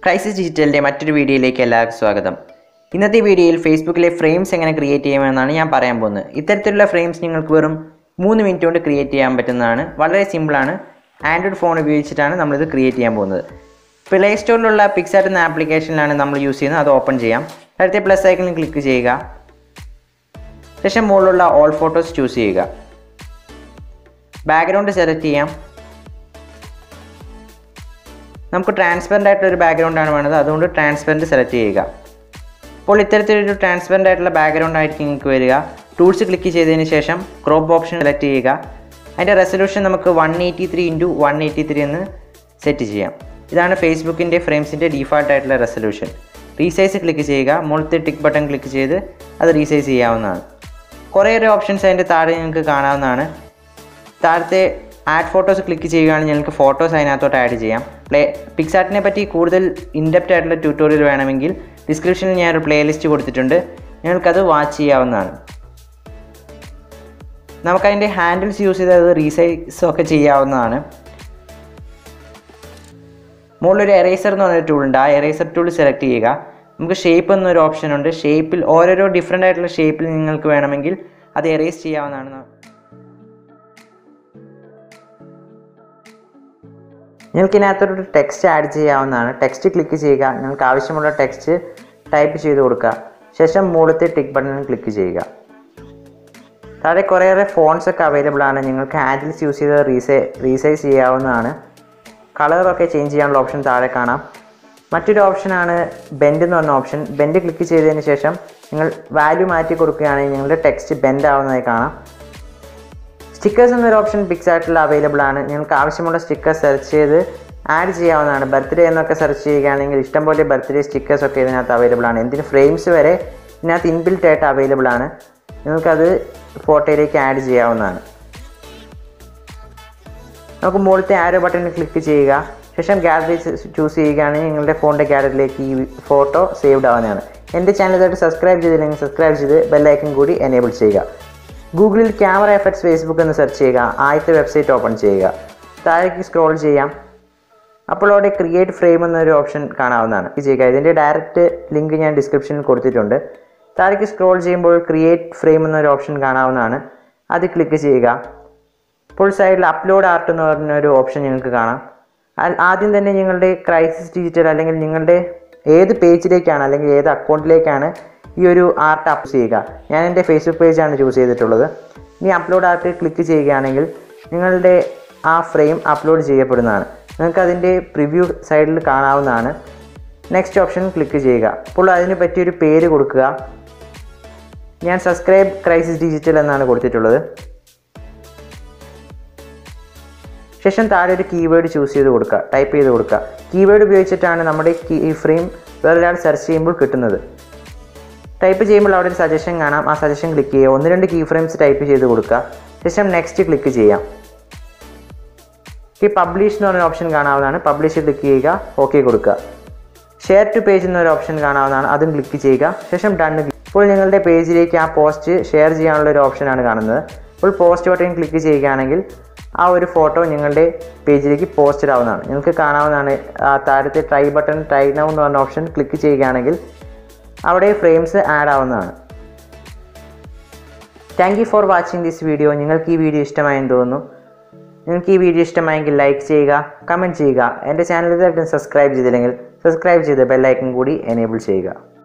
crisis ഡിജിറ്റലിൻ്റെ മറ്റൊരു വീഡിയോയിലേക്ക് എല്ലാവർക്കും സ്വാഗതം ഇന്നത്തെ വീഡിയോയിൽ ഫേസ്ബുക്കിലെ ഫ്രെയിംസ് എങ്ങനെ ക്രിയേറ്റ് ചെയ്യാമെന്നാണ് ഞാൻ പറയാൻ പോകുന്നത് ഇത്തരത്തിലുള്ള ഫ്രെയിംസ് നിങ്ങൾക്ക് വെറും മൂന്ന് മിനിറ്റ് കൊണ്ട് ക്രിയേറ്റ് ചെയ്യാൻ പറ്റുന്നതാണ് വളരെ സിമ്പിളാണ് ആൻഡ്രോയിഡ് ഫോൺ ഉപയോഗിച്ചിട്ടാണ് നമ്മളിത് ക്രിയേറ്റ് ചെയ്യാൻ പോകുന്നത് പ്ലേ സ്റ്റോറിലുള്ള പിക്സാർട്ട് എന്ന ആപ്ലിക്കേഷനിലാണ് നമ്മൾ യൂസ് ചെയ്യുന്നത് അത് ഓപ്പൺ ചെയ്യാം അടുത്ത പ്ലസ് ഐക്കണിൽ ക്ലിക്ക് ചെയ്യുക ശേഷം മുകളിലുള്ള ഓൾ ഫോട്ടോസ് ചൂസ് ചെയ്യുക ബാക്ക്ഗ്രൗണ്ട് സെലക്ട് ചെയ്യാം നമുക്ക് ട്രാൻസ്പെറൻ്റ് ആയിട്ടുള്ള ഒരു ബാക്ക്ഗ്രൗണ്ടാണ് വേണ്ടത് അതുകൊണ്ട് ട്രാൻസ്പെറൻറ്റ് സെലക്ട് ചെയ്യുക അപ്പോൾ ഇത്തരത്തിലൊരു ട്രാൻസ്പെറൻ്റ് ആയിട്ടുള്ള ബാക്ക്ഗ്രൗണ്ട് ആയിരിക്കും നിങ്ങൾക്ക് വരിക ടൂൾസ് ക്ലിക്ക് ചെയ്തതിന് ശേഷം ക്രോപ്പ് ഓപ്ഷൻ സെലക്ട് ചെയ്യുക അതിൻ്റെ റെസൊല്യൂഷൻ നമുക്ക് one eighty three into one eighty three എന്ന് സെറ്റ് ചെയ്യാം ഇതാണ് ഫേസ്ബുക്കിൻ്റെ ഫ്രെയിംസിൻ്റെ ഡീഫാൾട്ട് ആയിട്ടുള്ള റെസൊല്യൂഷൻ റീസൈസ് ക്ലിക്ക് ചെയ്യുക മുകളിലത്തെ ടിക്ക് ബട്ടൺ ക്ലിക്ക് ചെയ്ത് അത് റീസൈസ് ചെയ്യാവുന്നതാണ് കുറേയേറെ ഓപ്ഷൻസ് അതിൻ്റെ താഴെ നിങ്ങൾക്ക് കാണാവുന്നതാണ് താഴത്തെ ആഡ് ഫോട്ടോസ് ക്ലിക്ക് ചെയ്യുകയാണെങ്കിൽ നിങ്ങൾക്ക് ഫോട്ടോസ് അതിനകത്തോട്ട് ആഡ് ചെയ്യാം പ്ലേ പിക്സാർട്ടിനെ പറ്റി കൂടുതൽ ഇൻഡെപ്റ്റ് ആയിട്ടുള്ള ട്യൂട്ടോറിയൽ വേണമെങ്കിൽ ഡിസ്ക്രിപ്ഷനിൽ ഞാൻ ഒരു പ്ലേലിസ്റ്റ് കൊടുത്തിട്ടുണ്ട് നിങ്ങൾക്കത് വാച്ച് ചെയ്യാവുന്നതാണ് നമുക്കതിൻ്റെ ഹാൻഡിൽസ് യൂസ് ചെയ്ത് അത് റീസൈസ് ഒക്കെ ചെയ്യാവുന്നതാണ് മുകളിലൊരു എറേസർ എന്ന് പറഞ്ഞൊരു ടൂൾ ഉണ്ട് ആ എറേസർ ടൂൾ സെലക്ട് ചെയ്യുക നമുക്ക് ഷേപ്പ് എന്നൊരു ഓപ്ഷൻ ഉണ്ട് ഷേപ്പിൽ ഓരോരോ ഡിഫറെൻ്റ് ആയിട്ടുള്ള ഷേപ്പിൽ നിങ്ങൾക്ക് വേണമെങ്കിൽ അത് എറേസ് ചെയ്യാവുന്നതാണ് നിങ്ങൾക്ക് ഇതിനകത്തൊരു ടെക്സ്റ്റ് ആഡ് ചെയ്യാവുന്നതാണ് ടെക്സ്റ്റ് ക്ലിക്ക് ചെയ്യുക നിങ്ങൾക്ക് ആവശ്യമുള്ള ടെക്സ്റ്റ് ടൈപ്പ് ചെയ്ത് കൊടുക്കുക ശേഷം മുകളിലത്തെ ടിക്ക് ബട്ടണിൽ ക്ലിക്ക് ചെയ്യുക താഴെ കുറേയേറെ ഫോൺസ് ഒക്കെ അവൈലബിൾ ആണ് നിങ്ങൾക്ക് ഹാൻഡിൽസ് യൂസ് ചെയ്ത് റീസൈ റീസൈസ് ചെയ്യാവുന്നതാണ് കളറൊക്കെ ചേഞ്ച് ചെയ്യാനുള്ള ഓപ്ഷൻ താഴെ കാണാം മറ്റൊരു ഓപ്ഷനാണ് ബെൻഡ് എന്ന് പറഞ്ഞ ഓപ്ഷൻ ബെൻഡ് ക്ലിക്ക് ചെയ്തതിന് ശേഷം നിങ്ങൾ വാല്യൂ മാറ്റി കൊടുക്കുകയാണെങ്കിൽ നിങ്ങളുടെ ടെക്സ്റ്റ് ബെൻഡ് ആവുന്നതായി കാണാം സ്റ്റിക്കേഴ്സ് എന്നൊരു ഓപ്ഷൻ പിക്സാർട്ടിൽ അവൈലബിൾ ആണ് നിങ്ങൾക്ക് ആവശ്യമുള്ള സ്റ്റിക്കേഴ്സ് സെർച്ച് ചെയ്ത് ആഡ് ചെയ്യാവുന്നതാണ് ബർത്ത്ഡേ എന്നൊക്കെ സെർച്ച് ചെയ്യുകയാണെങ്കിൽ ഇഷ്ടംപോലെ ബർത്ത്ഡേ സ്റ്റിക്കേഴ്സ് ഒക്കെ ഇതിനകത്ത് അവൈലബിൾ ആണ് എന്തിന് ഫ്രെയിംസ് വരെ ഇതിനകത്ത് ഇൻബിൽറ്റ് ആയിട്ട് അവൈലബിൾ ആണ് നിങ്ങൾക്കത് ഫോട്ടോയിലേക്ക് ആഡ് ചെയ്യാവുന്നതാണ് നമുക്ക് മുകളിലത്തെ ആരോ ബട്ടണിൽ ക്ലിക്ക് ചെയ്യുക ശേഷം ഗാലറി ചൂസ് ചെയ്യുകയാണെങ്കിൽ നിങ്ങളുടെ ഫോണിൻ്റെ ഗാലറിയിലേക്ക് ഈ ഫോട്ടോ സേവ്ഡ് ആവുന്നതാണ് എൻ്റെ ചാനൽ ഇതായിട്ട് സബ്സ്ക്രൈബ് ചെയ്തില്ലെങ്കിൽ സബ്സ്ക്രൈബ് ചെയ്ത് ബെല്ലൈക്കൻ കൂടി എനേബിൾ ചെയ്യുക ഗൂഗിളിൽ ക്യാമറ എഫക്ട്സ് ഫേസ്ബുക്ക് എന്ന് സെർച്ച് ചെയ്യുക ആദ്യത്തെ വെബ്സൈറ്റ് ഓപ്പൺ ചെയ്യുക താഴേക്ക് സ്ക്രോൾ ചെയ്യാം അപ്പോൾ അവിടെ ക്രിയേറ്റ് ഫ്രെയിം എന്നൊരു ഓപ്ഷൻ കാണാവുന്നതാണ് ഇത് ചെയ്യുക ഇതിൻ്റെ ഡയറക്റ്റ് ലിങ്ക് ഞാൻ ഡിസ്ക്രിപ്ഷനിൽ കൊടുത്തിട്ടുണ്ട് താഴേക്ക് സ്ക്രോൾ ചെയ്യുമ്പോൾ ക്രിയേറ്റ് ഫ്രെയിം എന്നൊരു ഓപ്ഷൻ കാണാവുന്നതാണ് അത് ക്ലിക്ക് ചെയ്യുക ഇപ്പോൾ സൈഡിൽ അപ്ലോഡ് ആർട്ട് എന്ന് പറഞ്ഞ ഒരു ഓപ്ഷൻ നിങ്ങൾക്ക് കാണാം ആ- ആദ്യം തന്നെ നിങ്ങളുടെ ക്രൈസിസ് ഡിജിറ്റൽ അല്ലെങ്കിൽ നിങ്ങളുടെ ഏത് പേജിലേക്കാണ് അല്ലെങ്കിൽ ഏത് അക്കൗണ്ടിലേക്കാണ് ഈ ഒരു ആർട്ട് അപ്പ് ചെയ്യുക ഞാൻ എൻ്റെ ഫേസ്ബുക്ക് പേജാണ് ചൂസ് ചെയ്തിട്ടുള്ളത് ഇനി അപ്ലോഡ് ആർട്ട് ക്ലിക്ക് ചെയ്യുകയാണെങ്കിൽ നിങ്ങളുടെ ആ ഫ്രെയിം അപ്ലോഡ് ചെയ്യപ്പെടുന്നതാണ് നിങ്ങൾക്ക് അതിൻ്റെ പ്രിവ്യൂ സൈഡിൽ കാണാവുന്നതാണ് നെക്സ്റ്റ് ഓപ്ഷൻ ക്ലിക്ക് ചെയ്യുക അപ്പോൾ അതിന് പറ്റിയൊരു പേര് കൊടുക്കുക ഞാൻ സബ്സ്ക്രൈബ് ക്രൈസിസ് ഡിജിറ്റൽ എന്നാണ് കൊടുത്തിട്ടുള്ളത് ശേഷം താഴെ ഒരു കീവേഡ് ചൂസ് ചെയ്ത് കൊടുക്കുക ടൈപ്പ് ചെയ്ത് കൊടുക്കുക കീവേഡ് ഉപയോഗിച്ചിട്ടാണ് നമ്മുടെ ഈ ഫ്രെയിം വേറൊരാൾ സെർച്ച് ചെയ്യുമ്പോൾ കിട്ടുന്നത് ടൈപ്പ് ചെയ്യുമ്പോൾ അവിടെ ഒരു സജഷൻ കാണാം ആ സജഷൻ ക്ലിക്ക് ചെയ്യുക ഒന്ന് രണ്ട് കീ ഫ്രെയിംസ് ടൈപ്പ് ചെയ്ത് കൊടുക്കുക ശേഷം നെക്സ്റ്റ് ക്ലിക്ക് ചെയ്യാം ഈ പബ്ലിഷ് എന്ന് പറഞ്ഞ ഓപ്ഷൻ കാണാവുന്നതാണ് പബ്ലിഷ് ക്ലിക്ക് ചെയ്യുക ഓക്കെ കൊടുക്കുക ഷെയർ ടു പേജ് എന്നൊരു ഓപ്ഷൻ കാണാവുന്നതാണ് അതും ക്ലിക്ക് ചെയ്യുക ശേഷം ഡൺ ഇപ്പോൾ നിങ്ങളുടെ പേജിലേക്ക് ആ പോസ്റ്റ് ഷെയർ ചെയ്യാനുള്ള ഒരു ഓപ്ഷനാണ് കാണുന്നത് ഇപ്പോൾ പോസ്റ്റ് ബട്ടൺ ക്ലിക്ക് ചെയ്യുകയാണെങ്കിൽ ആ ഒരു ഫോട്ടോ നിങ്ങളുടെ പേജിലേക്ക് പോസ്റ്റഡ് ആവുന്നതാണ് നിങ്ങൾക്ക് കാണാവുന്നതാണ് ആ താഴത്തെ ട്രൈ ബട്ടൺ ട്രൈ നൗ എന്ന് പറഞ്ഞ ഓപ്ഷൻ ക്ലിക്ക് ചെയ്യുകയാണെങ്കിൽ അവിടെ ഫ്രെയിംസ് ആഡ് ആവുന്നതാണ് thank you for watching this video നിങ്ങൾക്ക് ഈ വീഡിയോ ഇഷ്ടമായെന്ന് തോന്നുന്നു നിങ്ങൾക്ക് ഈ വീഡിയോ ഇഷ്ടമായെങ്കിൽ ലൈക്ക് ചെയ്യുക കമൻറ്റ് ചെയ്യുക എൻ്റെ ചാനൽ ഇതായിട്ടും സബ്സ്ക്രൈബ് ചെയ്തില്ലെങ്കിൽ സബ്സ്ക്രൈബ് ചെയ്ത് ബെല്ലൈക്കൺ കൂടി എനേബിൾ ചെയ്യുക